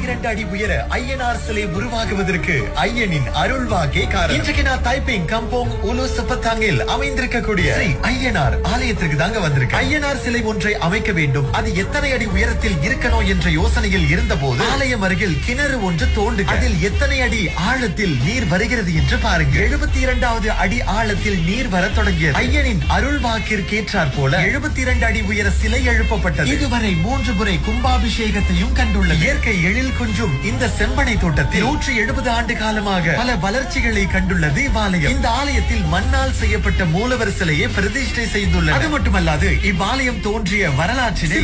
இரண்டு அடி உயர ஐயனார் சிலை உருவாகுவதற்கு ஐயனின் அருள்வாக்கே காரணம் இன்றைக்கு நான் தைப்பிங் கம்போங் உலு சப்பத்தாங்கில் அமைந்திருக்கக்கூடிய ஸ்ரீ ஐயனார் ஆலயத்திற்கு தாங்க வந்திருக்கு ஐயனார் சிலை ஒன்றை அமைக்க வேண்டும் அது எத்தனை அடி உயரத்தில் இருக்கணும் என்ற யோசனையில் இருந்தபோது ஆலயம் அருகில் கிணறு ஒன்று தோண்டு அதில் எத்தனை அடி ஆழத்தில் நீர் வருகிறது என்று பாருங்க எழுபத்தி இரண்டாவது அடி ஆழத்தில் நீர் வர தொடங்கியது ஐயனின் அருள் வாக்கிற்கேற்றாற் போல எழுபத்தி இரண்டு அடி உயர சிலை எழுப்பப்பட்டது இதுவரை மூன்று முறை கும்பாபிஷேகத்தையும் கண்டுள்ளது இயற்கை எழில் கொஞ்சும் இந்த செம்பனை தோட்டத்தில் நூற்றி எழுபது ஆண்டு காலமாக பல வளர்ச்சிகளை கண்டுள்ளது இவ்வாலயம் இந்த ஆலயத்தில் மண்ணால் செய்யப்பட்ட மூலவர் சிலையை பிரதிஷ்டை செய்துள்ளது அது மட்டுமல்லாது இவ்வாலயம் தோன்றிய வரலாற்றினை